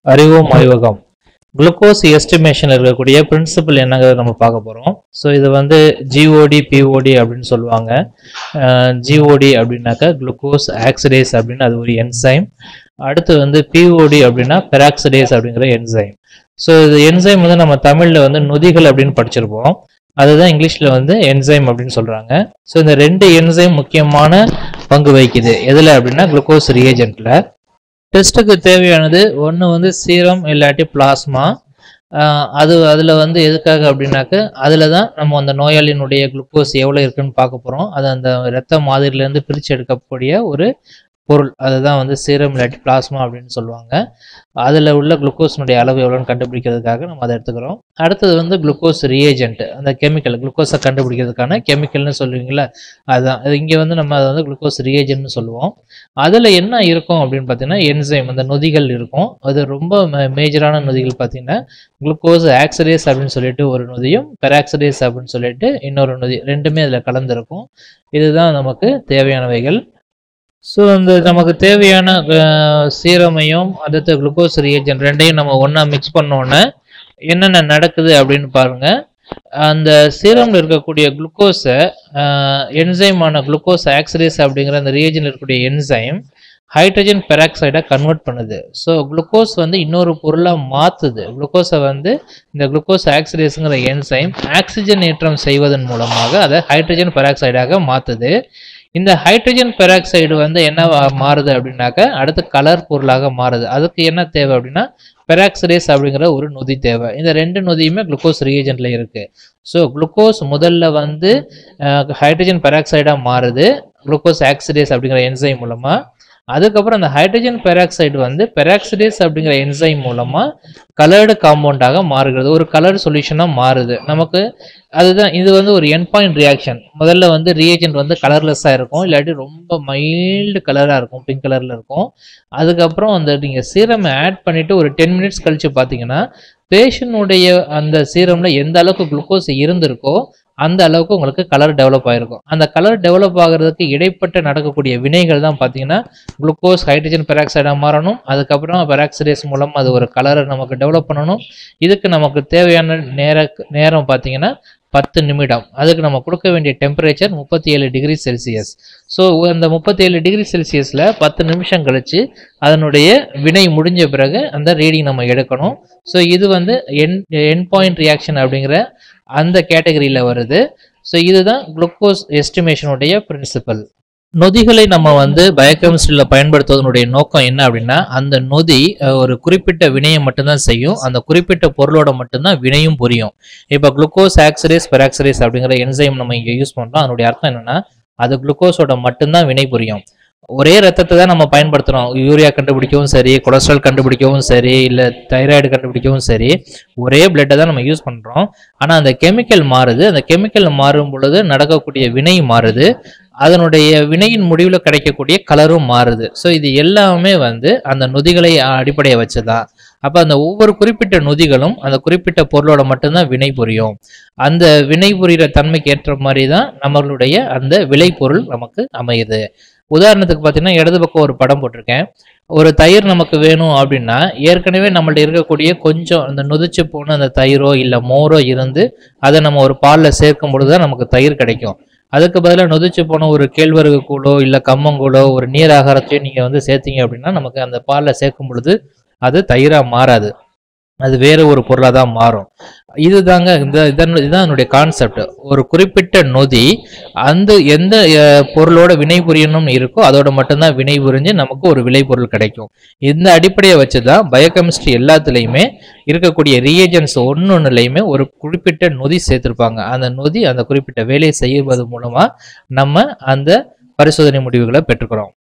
அறிவோம் ஆய்வகம் glucose estimation இருக்கக்கூடிய பிரின்சிபல் என்னங்கிறத நம்ம பார்க்க போகிறோம் ஸோ இது வந்து ஜிஓடி பிஓடி அப்படின்னு சொல்லுவாங்க ஜிஓடி அப்படின்னாக்கா குளுக்கோஸ் ஆக்சிடேஸ் அப்படின்னு அது ஒரு என்சைம் அடுத்து வந்து பிஓடி அப்படின்னா பெராக்சிடேஸ் அப்படிங்கிற என்சைம் ஸோ இது என்சைம் வந்து நம்ம தமிழில் வந்து நொதிகள் அப்படின்னு படிச்சிருப்போம் அதுதான் இங்கிலீஷில் வந்து என்சைம் அப்படின்னு சொல்கிறாங்க ஸோ இந்த ரெண்டு என்சைம் முக்கியமான பங்கு வகிக்குது எதில் அப்படின்னா குளுக்கோஸ் ரியேஜென்ட்டில் டெஸ்ட்டுக்கு தேவையானது ஒன்று வந்து சீரம் இல்லாட்டி பிளாஸ்மா அது அதில் வந்து எதுக்காக அப்படின்னாக்க அதில் தான் நம்ம அந்த நோயாளியினுடைய குளுக்கோஸ் எவ்வளோ இருக்குன்னு பார்க்க போகிறோம் அது அந்த இரத்த மாதிரிலேருந்து பிரித்து எடுக்கக்கூடிய ஒரு பொருள் அதுதான் வந்து சீரம் இல்லாட்டி பிளாஸ்மா அப்படின்னு சொல்லுவாங்க அதில் உள்ள குளுக்கோஸினுடைய அளவு எவ்வளோன்னு கண்டுபிடிக்கிறதுக்காக நம்ம அதை எடுத்துக்கிறோம் அடுத்தது வந்து குளுக்கோஸ் ரியேஜென்ட் அந்த கெமிக்கல் குளுக்கோஸை கண்டுபிடிக்கிறதுக்கான கெமிக்கல்னு சொல்லுவீங்களா அதுதான் அது இங்கே வந்து நம்ம அதை வந்து குளுக்கோஸ் ரியேஜென்ட்னு சொல்லுவோம் அதில் என்ன இருக்கும் அப்படின்னு பார்த்தீங்கன்னா என்சைம் அந்த நொதிகள் இருக்கும் அது ரொம்ப மேஜரான நொதிகள் பார்த்தீங்கன்னா குளுக்கோஸ் ஆக்சடேஸ் அப்படின்னு சொல்லிட்டு ஒரு நொதியும் பெராக்சடேஸ் அப்படின்னு சொல்லிட்டு இன்னொரு நொதி ரெண்டுமே அதில் கலந்துருக்கும் இதுதான் நமக்கு தேவையானவைகள் ஸோ அந்த நமக்கு தேவையான சீரமையும் அடுத்து குளுக்கோஸ் ரியேஜன் ரெண்டையும் நம்ம ஒன்றா மிக்ஸ் பண்ணோன்னே என்னென்ன நடக்குது அப்படின்னு பாருங்க அந்த சீரமில் இருக்கக்கூடிய குளுக்கோஸை என்சைமான குளுக்கோஸ் ஆக்சிடேஸ் அப்படிங்கிற அந்த ரியேஜனில் இருக்கக்கூடிய என்சைம் ஹைட்ரஜன் பெராக்சைடாக கன்வெர்ட் பண்ணுது ஸோ குளுக்கோஸ் வந்து இன்னொரு பொருளாக மாற்றுது குளுக்கோஸை வந்து இந்த குளுக்கோஸ் ஆக்சிடேஸுங்கிற என்சைம் ஆக்சிஜன் ஏற்றம் செய்வதன் மூலமாக அதை ஹைட்ரஜன் பெராக்சைடாக மாற்றுது இந்த ஹைட்ரஜன் பெராக்சைடு வந்து என்ன மாறுது அப்படின்னாக்க அடுத்து கலர் பொருளாக மாறுது அதுக்கு என்ன தேவை அப்படின்னா பெராக்சடேஸ் அப்படிங்கிற ஒரு நொதி தேவை இந்த ரெண்டு நொதியுமே குளுக்கோஸ் ரியேஜென்ட்ல இருக்கு ஸோ குளுக்கோஸ் முதல்ல வந்து ஹைட்ரஜன் பெராக்சைடாக மாறுது குளுக்கோஸ் ஆக்சிடேஸ் அப்படிங்கிற என்சைம் மூலமா அதுக்கப்புறம் அந்த ஹைட்ரஜன் பெராக்சைடு வந்து பெராக்சிடேஸ் அப்படிங்கிற என்சைம் மூலமாக கலர்டு காம்பவுண்டாக மாறுகிறது ஒரு கலர் சொல்யூஷனாக மாறுது நமக்கு அதுதான் இது வந்து ஒரு என் பாயிண்ட் ரியாக்ஷன் முதல்ல வந்து ரியேஜென்ட் வந்து கலர்லெஸ்ஸாக இருக்கும் இல்லாட்டி ரொம்ப மைல்டு கலராக இருக்கும் பிங்க் கலரில் இருக்கும் அதுக்கப்புறம் அந்த நீங்கள் சீரமை ஆட் பண்ணிவிட்டு ஒரு டென் மினிட்ஸ் கழித்து பார்த்தீங்கன்னா பேஷண்ட்டுடைய அந்த சீரமில் எந்த அளவுக்கு குளுக்கோஸ் இருந்திருக்கோ அந்த அளவுக்கு உங்களுக்கு கலர் டெவலப் ஆகிருக்கும் அந்த கலர் டெவலப் ஆகிறதுக்கு இடைப்பட்ட நடக்கக்கூடிய வினைகள் தான் பார்த்தீங்கன்னா குளுக்கோஸ் ஹைட்ரஜன் பெராக்சைடாக மாறணும் அதுக்கப்புறம் பெராக்சைடேஸ் மூலம் அது ஒரு கலரை நமக்கு டெவலப் பண்ணணும் இதுக்கு நமக்கு தேவையான நேர நேரம் பார்த்தீங்கன்னா பத்து நிமிடம் அதுக்கு நம்ம கொடுக்க வேண்டிய டெம்பரேச்சர் முப்பத்தி ஏழு டிகிரி செல்சியஸ் ஸோ அந்த முப்பத்தி ஏழு டிகிரி செல்சியஸில் பத்து நிமிஷம் கழித்து அதனுடைய வினை முடிஞ்ச பிறகு அந்த ரீடிங் நம்ம எடுக்கணும் ஸோ இது வந்து என் என் பாயிண்ட் ரியாக்ஷன் அப்படிங்கிற அந்த கேட்டகரியில் வருது ஸோ இதுதான் குளுக்கோஸ் எஸ்டிமேஷனுடைய பிரின்சிபல் நொதிகளை நம்ம வந்து பயோகெமிஸ்ட்ரியில் பயன்படுத்துவதனுடைய நோக்கம் என்ன அப்படின்னா அந்த நொதி ஒரு குறிப்பிட்ட வினையை மட்டும்தான் செய்யும் அந்த குறிப்பிட்ட பொருளோட மட்டும்தான் வினையும் புரியும் இப்போ குளுக்கோஸ் ஆக்சரேஸ் பெராக்சரேஸ் அப்படிங்கிற என்சைம் நம்ம இங்கே யூஸ் பண்ணுறோம் அதனுடைய அர்த்தம் என்னன்னா அது குளுக்கோஸோட மட்டும்தான் வினை புரியும் ஒரே ரத்தத்தை தான் நம்ம பயன்படுத்துகிறோம் யூரியா கண்டுபிடிக்கவும் சரி கொலஸ்ட்ரால் கண்டுபிடிக்கவும் சரி இல்லை தைராய்டு கண்டுபிடிக்கவும் சரி ஒரே பிளட்டை தான் நம்ம யூஸ் பண்ணுறோம் ஆனால் அந்த கெமிக்கல் மாறுது அந்த கெமிக்கல் மாறும் பொழுது நடக்கக்கூடிய வினை மாறுது அதனுடைய வினையின் முடிவில் கிடைக்கக்கூடிய கலரும் மாறுது ஸோ இது எல்லாமே வந்து அந்த நொதிகளை அடிப்படையை வச்சு தான் அப்போ அந்த ஒவ்வொரு குறிப்பிட்ட நொதிகளும் அந்த குறிப்பிட்ட பொருளோட மட்டும்தான் வினை புரியும் அந்த வினை புரிகிற தன்மைக்கு ஏற்ற மாதிரி தான் நம்மளுடைய அந்த விளைபொருள் நமக்கு அமையுது உதாரணத்துக்கு பார்த்தீங்கன்னா இடது பக்கம் ஒரு படம் போட்டிருக்கேன் ஒரு தயிர் நமக்கு வேணும் அப்படின்னா ஏற்கனவே நம்மள்ட்ட இருக்கக்கூடிய கொஞ்சம் அந்த நொதிச்சு போன அந்த தயிரோ இல்லை மோரோ இருந்து அதை நம்ம ஒரு பாலில் சேர்க்கும் பொழுது தான் நமக்கு தயிர் கிடைக்கும் அதுக்கு பதிலாக நொதிச்சு போன ஒரு கேழ்வரகு கூழோ இல்லை கம்மங்கூழோ ஒரு நீர் ஆகாரத்தையும் நீங்கள் வந்து சேர்த்தீங்க அப்படின்னா நமக்கு அந்த பாலில் சேர்க்கும் பொழுது அது தயிராக மாறாது அது வேற ஒரு பொருளாக தான் மாறும் இதுதாங்க இந்த இதன் இதுதான் என்னுடைய கான்செப்ட் ஒரு குறிப்பிட்ட நொதி அந்த எந்த பொருளோட வினை புரியணும்னு இருக்கோ அதோட மட்டும்தான் வினை புரிஞ்சு நமக்கு ஒரு விளைபொருள் கிடைக்கும் இந்த அடிப்படையை வச்சு தான் பயோகெமிஸ்ட்ரி எல்லாத்துலேயுமே இருக்கக்கூடிய ரியேஜன்ஸ் ஒன்று ஒன்றுலையுமே ஒரு குறிப்பிட்ட நொதி சேர்த்துருப்பாங்க அந்த நொதி அந்த குறிப்பிட்ட வேலையை செய்வது மூலமாக நம்ம அந்த பரிசோதனை முடிவுகளை பெற்றுக்கிறோம்